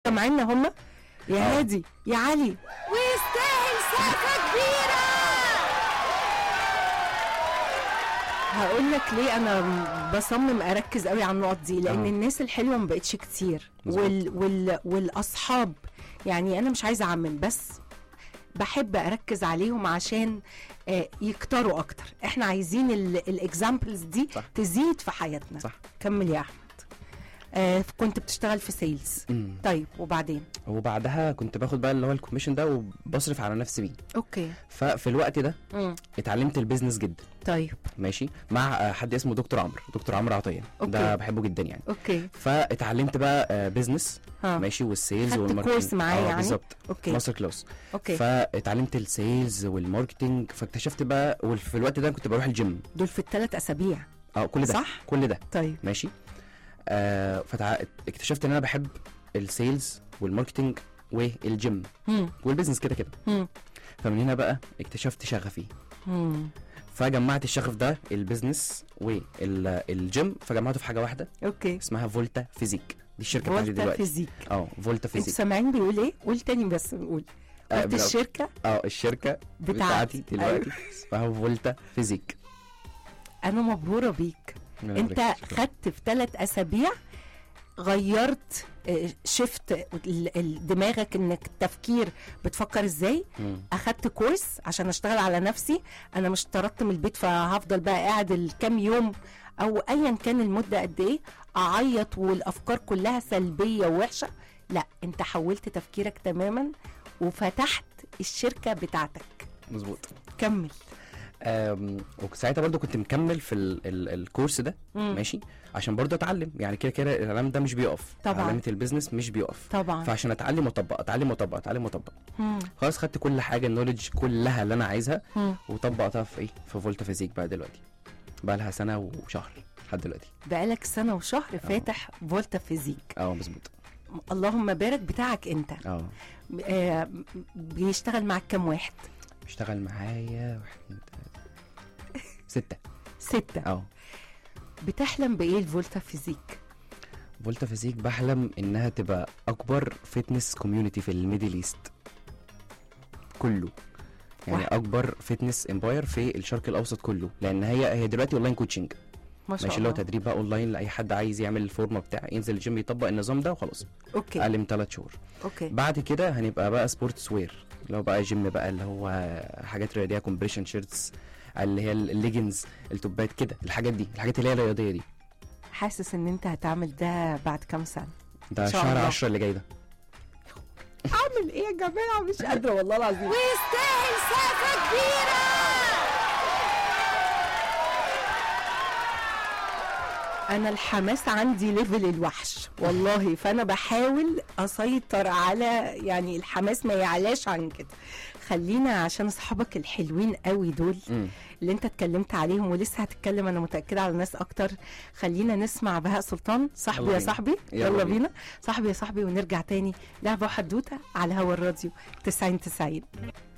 سامعيننا هم يا آه. هادي يا علي ويستاهل سقفه كبيره هقول لك ليه انا م- بصمم اركز قوي على النقط دي لان آه. الناس الحلوه ما بقتش كتير مظبوط. وال وال والاصحاب يعني انا مش عايزه اعمم بس بحب اركز عليهم عشان آه، يكتروا اكتر احنا عايزين الاكزامبلز دي صح. تزيد في حياتنا صح كمل يا احمد آه كنت بتشتغل في سيلز مم. طيب وبعدين وبعدها كنت باخد بقى اللي هو الكوميشن ده وبصرف على نفسي بيه اوكي ففي الوقت ده مم. اتعلمت البيزنس جدا طيب ماشي مع آه، حد اسمه دكتور عمرو دكتور عمرو عطيه أوكي. ده بحبه جدا يعني اوكي فاتعلمت بقى بيزنس ها ماشي والسيلز خدت والماركتنج كورس معاه آه، يعني؟ بالظبط اوكي ماستر كلاس اوكي فاتعلمت السيلز والماركتنج فاكتشفت بقى وفي الوقت ده كنت بروح الجيم دول في الثلاث اسابيع اه كل ده صح كل ده طيب ماشي آه فاكتشفت ان انا بحب السيلز والماركتنج والجيم مم. والبيزنس كده كده مم. فمن هنا بقى اكتشفت شغفي مم. فجمعت الشغف ده البيزنس والجيم فجمعته في حاجه واحده اوكي اسمها فولتا فيزيك دي الشركه بتاعتي فولتا دلوقتي فيزيك اه فولتا انتوا فيزيك سامعين بيقول ايه قول تاني بس نقول آه، قلت بلا- الشركه اه الشركه بتاعتي بتاعتي دلوقتي اسمها فولتا فيزيك انا مبهوره بيك انت خدت في ثلاث اسابيع غيرت شفت دماغك انك التفكير بتفكر ازاي مم. اخدت كورس عشان اشتغل على نفسي انا مش طردت من البيت فهفضل بقى قاعد الكام يوم او ايا كان المده قد ايه اعيط والافكار كلها سلبيه ووحشه لا انت حولت تفكيرك تماما وفتحت الشركه بتاعتك مظبوط كمل آم، وساعتها برضو كنت مكمل في ال ال الكورس ده مم. ماشي عشان برضو اتعلم يعني كده كده العلم ده مش بيقف طبعاً. علامه البيزنس مش بيقف طبعا فعشان اتعلم واطبق اتعلم واطبق اتعلم واطبق مم. خلاص خدت كل حاجه النولج كلها اللي انا عايزها مم. وطبقتها في ايه في فولتا فيزيك بقى دلوقتي بقى لها سنه وشهر لحد دلوقتي بقالك سنه وشهر فاتح فولتا فيزيك اه مظبوط اللهم بارك بتاعك انت اه آه بيشتغل معاك كام واحد اشتغل معايا واحد اتنين تلاته ستة ستة اه بتحلم بايه الفولتا فيزيك فولتا فيزيك بحلم انها تبقى اكبر فتنس كوميونتي في الميدل ايست كله يعني واحد. اكبر فتنس امباير في الشرق الاوسط كله لان هي هي دلوقتي اونلاين كوتشنج ما شاء ماشي اللي هو الله تدريب بقى اونلاين لاي حد عايز يعمل الفورمه بتاعه ينزل الجيم يطبق النظام ده وخلاص اوكي اقل من ثلاث شهور اوكي بعد كده هنبقى بقى سبورتس وير اللي هو بقى جيم بقى اللي هو حاجات رياضيه كومبريشن شيرتس اللي هي الليجنز التوبات كده الحاجات دي الحاجات اللي هي الرياضيه دي حاسس ان انت هتعمل ده بعد كام سنه ده إن شاء شهر الله. 10 اللي جاي ده اعمل ايه يا جماعه مش قادره والله العظيم ويستاهل سقفه كبيره انا الحماس عندي ليفل الوحش والله فانا بحاول اسيطر على يعني الحماس ما يعلاش عن كده خلينا عشان اصحابك الحلوين قوي دول مم. اللي انت اتكلمت عليهم ولسه هتتكلم انا متاكده على ناس اكتر خلينا نسمع بهاء سلطان صاحبي يلا يا بينا. صاحبي يلا يلا بينا. بينا صاحبي يا صاحبي ونرجع تاني لعبه وحدوته على هوا الراديو 90 90